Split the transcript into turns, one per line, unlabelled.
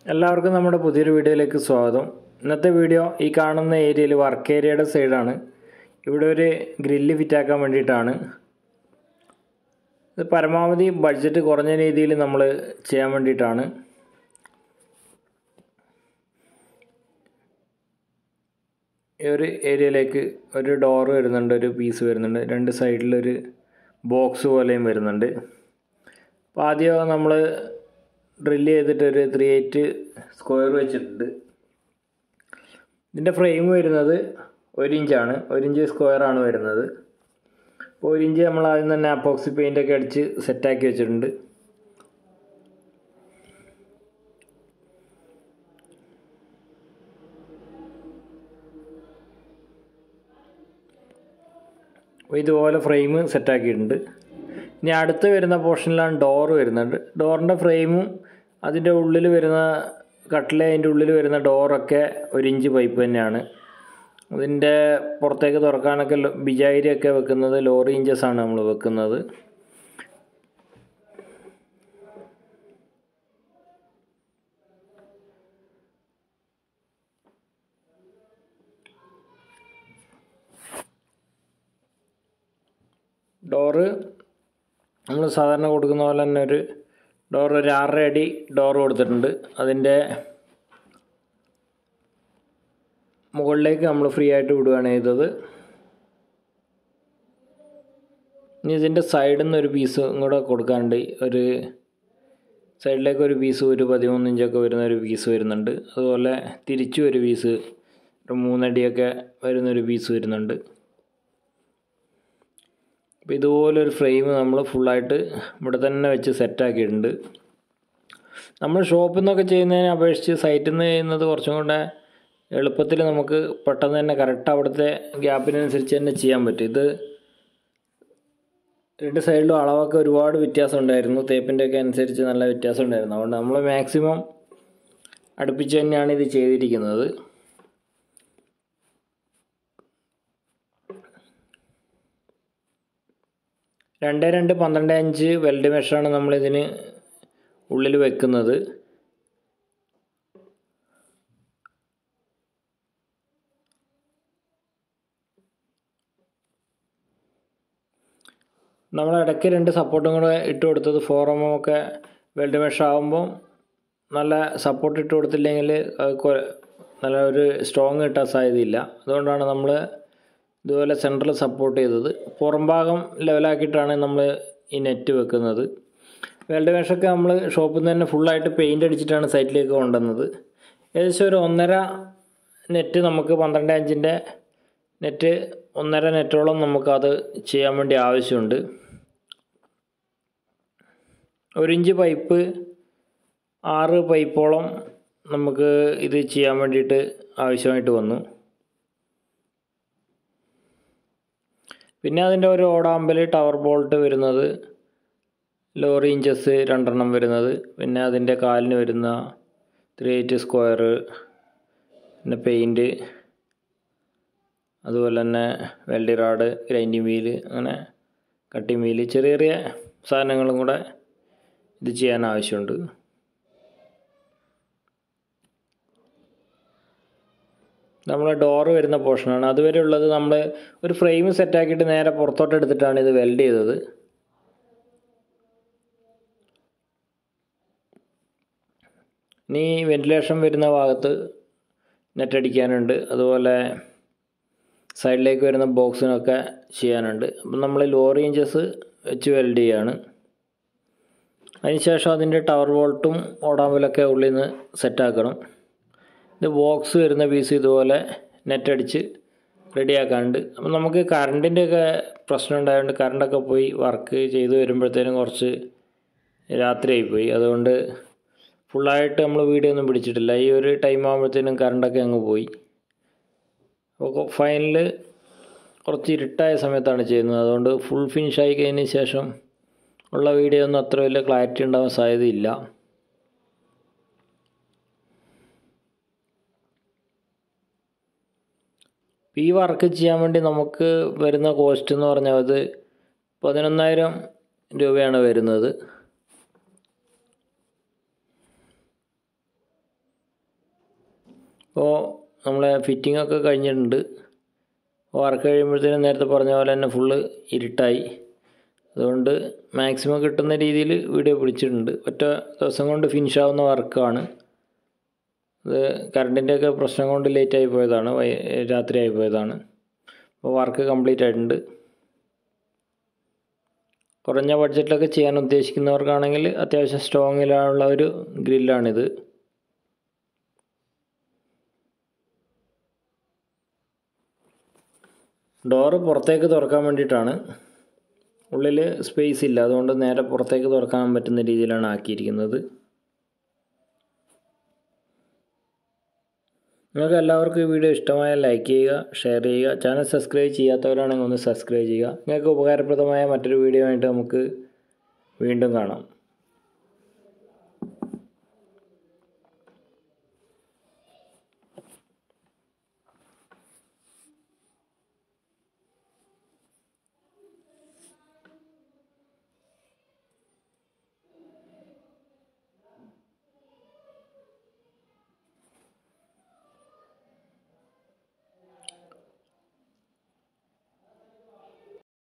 എല്ലാവർക്കും നമ്മുടെ പുതിയൊരു വീഡിയോയിലേക്ക് സ്വാഗതം ഇന്നത്തെ വീഡിയോ ഈ കാണുന്ന ഏരിയയിൽ വർക്ക് ഏരിയയുടെ സൈഡാണ് ഇവിടെ ഒരു ഗ്രില്ല് ഫിറ്റാക്കാൻ വേണ്ടിയിട്ടാണ് ഇത് പരമാവധി ബഡ്ജറ്റ് കുറഞ്ഞ രീതിയിൽ നമ്മൾ ചെയ്യാൻ വേണ്ടിയിട്ടാണ് ഈ ഒരു ഏരിയയിലേക്ക് ഒരു ഡോറ് വരുന്നുണ്ട് ഒരു പീസ് വരുന്നുണ്ട് രണ്ട് സൈഡിലൊരു ബോക്സ് പോലെയും വരുന്നുണ്ട് അപ്പോൾ ആദ്യം നമ്മൾ ഡ്രില്ല് ചെയ്തിട്ട് ഒരു ത്രീ എയ്റ്റ് സ്ക്വയർ വെച്ചിട്ടുണ്ട് ഇതിൻ്റെ ഫ്രെയിം വരുന്നത് ഒരു ഇഞ്ചാണ് ഒരു ഇഞ്ച് സ്ക്വയർ ആണ് വരുന്നത് അപ്പോൾ ഒരു ഇഞ്ച് നമ്മൾ ആദ്യം തന്നെ അപ്പോക്സി പെയിൻ്റൊക്കെ അടിച്ച് സെറ്റാക്കി വെച്ചിട്ടുണ്ട് അപ്പോൾ ഇതുപോലെ ഫ്രെയിം സെറ്റാക്കിയിട്ടുണ്ട് ഇനി അടുത്ത് വരുന്ന പോർഷനിലാണ് ഡോറ് വരുന്നത് ഡോറിൻ്റെ ഫ്രെയിമും അതിൻ്റെ ഉള്ളിൽ വരുന്ന കട്ടിലെ അതിൻ്റെ ഉള്ളിൽ വരുന്ന ഡോറൊക്കെ ഒരു ഇഞ്ച് പൈപ്പ് തന്നെയാണ് അതിൻ്റെ പുറത്തേക്ക് തുറക്കാനൊക്കെ ബിജായിരിയൊക്കെ വെക്കുന്നത് ലോറി ഇഞ്ചസ് ആണ് നമ്മൾ വെക്കുന്നത് ഡോറ് നമ്മൾ സാധാരണ കൊടുക്കുന്ന പോലെ തന്നെ ഒരു ഡോർ ഒരു ആറര അടി ഡോർ കൊടുത്തിട്ടുണ്ട് അതിൻ്റെ മുകളിലേക്ക് നമ്മൾ ഫ്രീ ആയിട്ട് വിടുകയാണ് ചെയ്തത് ഇനി ഇതിൻ്റെ സൈഡിൽ നിന്ന് ഒരു പീസ് കൂടെ കൊടുക്കാണ്ട് ഒരു സൈഡിലേക്ക് ഒരു പീസ് ഒരു പതിമൂന്ന് ഇഞ്ചൊക്കെ വരുന്ന ഒരു പീസ് വരുന്നുണ്ട് അതുപോലെ തിരിച്ചു ഒരു പീസ് ഒരു മൂന്നടിയൊക്കെ വരുന്നൊരു പീസ് വരുന്നുണ്ട് അപ്പോൾ ഇതുപോലൊരു ഫ്രെയിം നമ്മൾ ഫുള്ളായിട്ട് ഇവിടെ തന്നെ വെച്ച് സെറ്റാക്കിയിട്ടുണ്ട് നമ്മൾ ഷോപ്പിൽ നിന്നൊക്കെ ചെയ്യുന്നതിനെ അപേക്ഷിച്ച് സൈറ്റിൽ നിന്ന് ചെയ്യുന്നത് കുറച്ചും കൂടെ എളുപ്പത്തിൽ നമുക്ക് പെട്ടെന്ന് തന്നെ കറക്റ്റ് അവിടുത്തെ ഗ്യാപ്പിനനുസരിച്ച് തന്നെ ചെയ്യാൻ പറ്റും ഇത് രണ്ട് സൈഡിലും അളവൊക്കെ ഒരുപാട് വ്യത്യാസം ഉണ്ടായിരുന്നു തേപ്പിൻ്റെ ഒക്കെ അനുസരിച്ച് നല്ല വ്യത്യാസം ഉണ്ടായിരുന്നു അതുകൊണ്ട് നമ്മൾ മാക്സിമം അടുപ്പിച്ച് തന്നെയാണ് ഇത് ചെയ്തിരിക്കുന്നത് രണ്ട് രണ്ട് പന്ത്രണ്ട് അഞ്ച് വെൽഡ് മെഷാണ് നമ്മളിതിന് ഉള്ളിൽ വെക്കുന്നത് നമ്മൾ ഇടയ്ക്ക് രണ്ട് സപ്പോർട്ടും കൂടെ ഇട്ട് കൊടുത്തത് ഫോർ എം ഒക്കെ വെൽഡ് മെഷ് ആകുമ്പോൾ നല്ല സപ്പോർട്ട് ഇട്ട് കൊടുത്തില്ലെങ്കിൽ നല്ല ഒരു സ്ട്രോങ് കിട്ടാൻ സാധ്യതയില്ല അതുകൊണ്ടാണ് നമ്മൾ ഇതുപോലെ സെൻട്രൽ സപ്പോർട്ട് ചെയ്തത് പുറം ഭാഗം ലെവലാക്കിയിട്ടാണ് നമ്മൾ ഈ നെറ്റ് വെക്കുന്നത് വെൽഡ് മെഷൊക്കെ നമ്മൾ ഷോപ്പിൽ നിന്ന് തന്നെ ഫുള്ളായിട്ട് പെയിൻ്റ് അടിച്ചിട്ടാണ് സൈറ്റിലേക്ക് കൊണ്ടുവന്നത് ഏകദേശം ഒരു ഒന്നര നെറ്റ് നമുക്ക് പന്ത്രണ്ട് അഞ്ചിൻ്റെ നെറ്റ് ഒന്നര നെറ്റോളം നമുക്കത് ചെയ്യാൻ വേണ്ടി ആവശ്യമുണ്ട് ഒരു ഇഞ്ച് പൈപ്പ് ആറ് പൈപ്പോളം നമുക്ക് ഇത് ചെയ്യാൻ വേണ്ടിയിട്ട് ആവശ്യമായിട്ട് വന്നു പിന്നെ അതിൻ്റെ ഒരു ഓടാമ്പൽ ടവർ ബോൾട്ട് വരുന്നത് ലോറി ഇഞ്ചസ് രണ്ടെണ്ണം വരുന്നത് പിന്നെ അതിൻ്റെ കാലിന് വരുന്ന ത്രീ എയ്റ്റ് സ്ക്വയർ പിന്നെ പെയിൻറ്റ് അതുപോലെ തന്നെ വെൽഡി റാഡ് ഗ്രൈൻഡിങ് വീല് അങ്ങനെ കട്ടിങ് വീല് ചെറിയ ചെറിയ സാധനങ്ങളും കൂടെ ഇത് ചെയ്യാൻ ആവശ്യമുണ്ട് നമ്മൾ ഡോറ് വരുന്ന പോർഷനാണ് അതുവരെ ഉള്ളത് നമ്മൾ ഒരു ഫ്രെയിം സെറ്റാക്കിയിട്ട് നേരെ പുറത്തോട്ട് എടുത്തിട്ടാണ് ഇത് വെൽഡ് ചെയ്തത് ഇനി വെന്റിലേഷൻ വരുന്ന ഭാഗത്ത് നെറ്റ് അടിക്കാനുണ്ട് അതുപോലെ സൈഡിലേക്ക് വരുന്ന ബോക്സിനൊക്കെ ചെയ്യാനുണ്ട് അപ്പം നമ്മൾ ലോറി ഇഞ്ചസ് വെച്ച് വെൽഡ് ചെയ്യാണ് അതിനുശേഷം അതിൻ്റെ ടവർ ബോൾട്ടും ഓടാമ്പലൊക്കെ ഉള്ളിൽ നിന്ന് സെറ്റാക്കണം ഇത് ബോക്സ് വരുന്ന പീസ് ഇതുപോലെ നെറ്റ് അടിച്ച് റെഡിയാക്കാനുണ്ട് അപ്പം നമുക്ക് കറണ്ടിൻ്റെയൊക്കെ പ്രശ്നം ഉണ്ടായതുകൊണ്ട് കറണ്ടൊക്കെ പോയി വർക്ക് ചെയ്ത് വരുമ്പോഴത്തേനും കുറച്ച് രാത്രിയായി പോയി അതുകൊണ്ട് ഫുള്ളായിട്ട് നമ്മൾ വീഡിയോ ഒന്നും പിടിച്ചിട്ടില്ല ഈ ഒരു ടൈം ആകുമ്പോഴത്തേനും കറണ്ടൊക്കെ അങ്ങ് പോയി അപ്പോൾ ഫൈനൽ കുറച്ച് ഇരുട്ടായ സമയത്താണ് ചെയ്യുന്നത് അതുകൊണ്ട് ഫുൾ ഫിനിഷ് ആയി കഴിഞ്ഞതിന് ശേഷം ഉള്ള വീഡിയോ ഒന്നും അത്ര വലിയ ക്ലാരിറ്റി ഉണ്ടാവാൻ സാധ്യതയില്ല ഈ വർക്ക് ചെയ്യാൻ വേണ്ടി നമുക്ക് വരുന്ന കോസ്റ്റ് എന്ന് പറഞ്ഞാൽ അത് പതിനൊന്നായിരം രൂപയാണ് വരുന്നത് അപ്പോൾ നമ്മളെ ഫിറ്റിംഗ് ഒക്കെ കഴിഞ്ഞിട്ടുണ്ട് വർക്ക് കഴിയുമ്പോഴത്തേനും നേരത്തെ പറഞ്ഞ പോലെ തന്നെ ഫുള്ള് ഇരുട്ടായി അതുകൊണ്ട് മാക്സിമം കിട്ടുന്ന രീതിയിൽ വീഡിയോ പിടിച്ചിട്ടുണ്ട് ഒറ്റ ദിവസം കൊണ്ട് ഫിനിഷ് ആവുന്ന വർക്കാണ് അത് കറണ്ടിൻ്റെയൊക്കെ പ്രശ്നം കൊണ്ട് ലേറ്റ് ആയി പോയതാണ് വൈ- രാത്രി ആയി പോയതാണ് അപ്പോൾ വർക്ക് കംപ്ലീറ്റ് ആയിട്ടുണ്ട് കുറഞ്ഞ ബഡ്ജറ്റിലൊക്കെ ചെയ്യാൻ ഉദ്ദേശിക്കുന്നവർക്കാണെങ്കിൽ അത്യാവശ്യം സ്ട്രോങ്ങിലുള്ള ഒരു ഗ്രില്ലാണിത് ഡോറ് പുറത്തേക്ക് തുറക്കാൻ വേണ്ടിയിട്ടാണ് ഉള്ളിൽ സ്പേസ് ഇല്ല അതുകൊണ്ട് നേരെ പുറത്തേക്ക് തുറക്കാൻ പറ്റുന്ന രീതിയിലാണ് ആക്കിയിരിക്കുന്നത് നിങ്ങൾക്ക് എല്ലാവർക്കും ഈ വീഡിയോ ഇഷ്ടമായാൽ ലൈക്ക് ചെയ്യുക ഷെയർ ചെയ്യുക ചാനൽ സബ്സ്ക്രൈബ് ചെയ്യാത്തവരാണെങ്കിൽ ഒന്ന് സബ്സ്ക്രൈബ് ചെയ്യുക നിങ്ങൾക്ക് ഉപകാരപ്രദമായ മറ്റൊരു വീഡിയോ ആയിട്ട് നമുക്ക് വീണ്ടും കാണാം